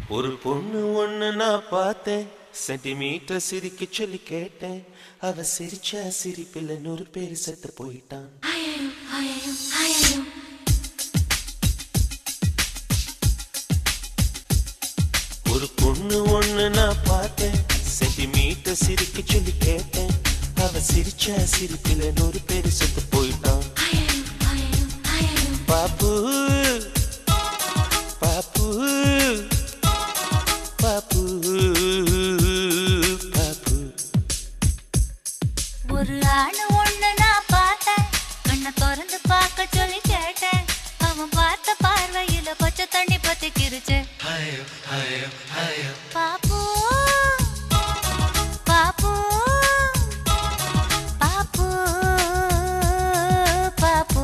ஒரு பொண்ணு ஒண்ணு நான் பார்த்தேன் சென்டிமீட்டர் சிரிக்க சொல்லி கேட்டேன் அவ சிரிச்ச சிரிப்பில் நூறு பேர் செத்து போயிட்டான் ஒரு பொண்ணு ஒண்ணு நான் பார்த்தேன் சென்டிமீட்டர் சிரிக்க சொல்லி கேட்டேன் அவ சிரிச்ச சிரிப்பில் நூறு பேர் செத்து போயிட்டான் பாப்பு பாப்பு பாப்பு பாப்பு ஒரு ஆணு ஒண்ணு நான் பார்த்தேன் கண்ணை திறந்து பார்க்க சொல்லி கேட்டேன் அவன் பார்த்த பார்வையில பச்சை தண்ணி பத்தி கிருச்சு பாப்பு பாப்பு பாப்பு பாப்பு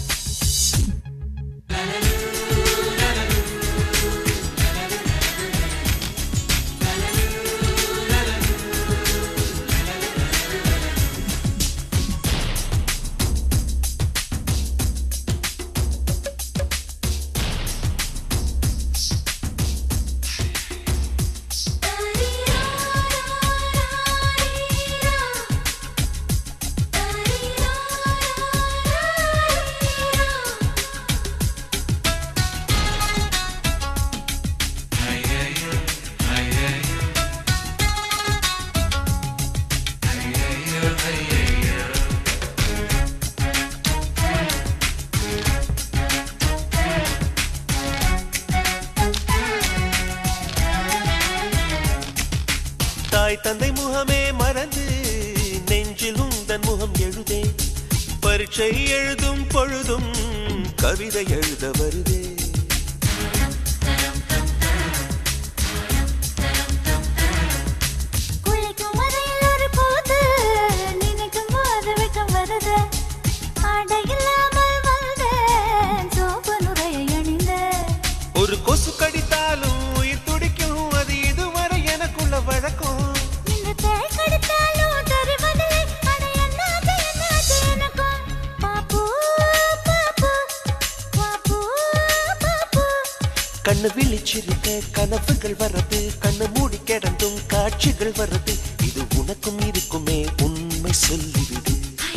தாய் தந்தை முகமே மறந்து நெஞ்சில் உந்தன் முகம் எழுதே பரீட்சை எழுதும் பொழுதும் கவிதை எழுத வருதே குளிக்கும் வரையில் ஒரு போது நினைக்கும் போது வெட்கம் வருது ஆடை இல்லாமல் வந்தேன் சோப்பு நுரையை அணிந்தேன் ஒரு கொசு கடித்தாலும் உயிர் துடிக்கும் அது இதுவரை எனக்குள்ள வழக்கம் இந்த தேள் கடித்தாலும் தெரிவதில்லை அட என்னாச்சு என்னாச்சு எனக்கும் பாப்பு பாப்பு பாப்பு பாப்பு கண்ணு விழிச்சிருக்க கனவுகள் வர்றது கண்ணு மூடி கிடந்தும் காட்சிகள் வர்றது இது உனக்கும் இருக்குமே உண்மை சொல்லிவிடு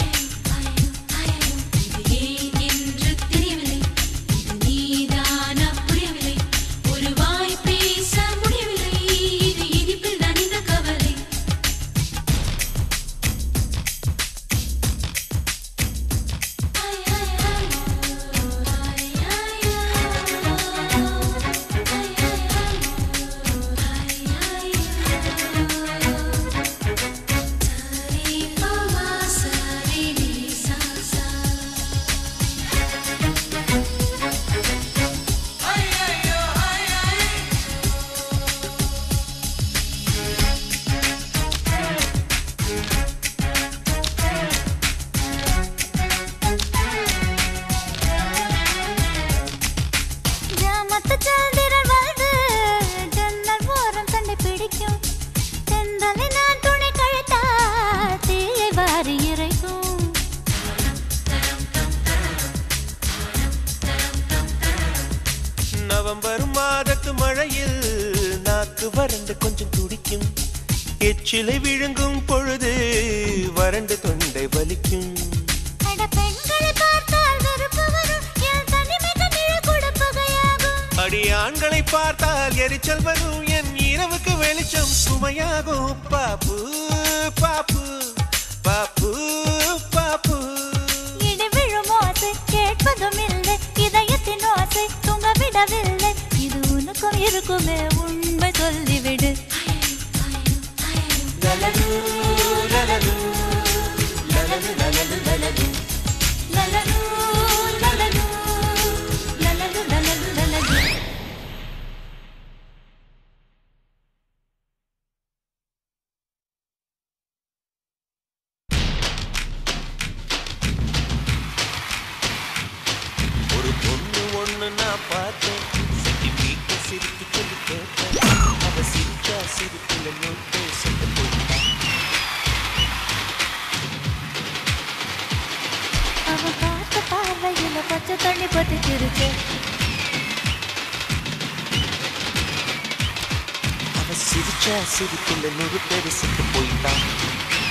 இது ஏன் என்று தெரியவில்லை இது நீதானா புரியவில்லை ஒரு வாய் பேச முடியவில்லை இது இனிப்பில் தான் இந்த கவலை ஜாமத்து சந்திரன் வந்து ஜன்னல் ஓரம் தன்னை பிடிக்கும் தென்றலை நான் துணை கழுத்தா தீயை வாரி இறைக்கும் நவம்பர் மாதத்து மழையில் நாக்கு வறண்டு கொஞ்சம் துடிக்கும் எச்சிலை விழுங்கும் பொழுது வறண்டு தொண்டை வலிக்கும் அட பெண்களை பார்த்தால் வெறுப்பு வரும் என் தனிமைக்கு நிழல் கூட புகையாகும் அடி ஆண்களை பார்த்தால் எரிச்சல் வரும் என் இரவுக்கு வெளிச்சம் சுமையாகும் பாப்பு பாப்பு பாப்பு பாப்பு இடி விழும் ஓசை கேட்பதும் இல்லை இதயத்தின் ஓசை தூங்க விடவில்லை இது உனக்கும் இருக்குமே உண்மை சொல்லிவிடு லலலு, லலலு, லலலு, லலலு, லலலு. லலலு, லலலு, லலலு, லலலு, லலலு. ஒரு பொண்ணு ஒண்ணு நான் பார்த்தேன் சென்டிமீட்டர் சிரிப்பு சொல்லி கேட்டேன் அவ சிரிச்சா சிரிப்புல நோட்டு செத்து போயிட்டான் அவன் பார்த்த பார்வையில பச்சை தண்ணி பத்தி சிரிச்சு அவ சிரிச்சா சிரிப்புல நூறு பேரு செத்து போயிட்டான்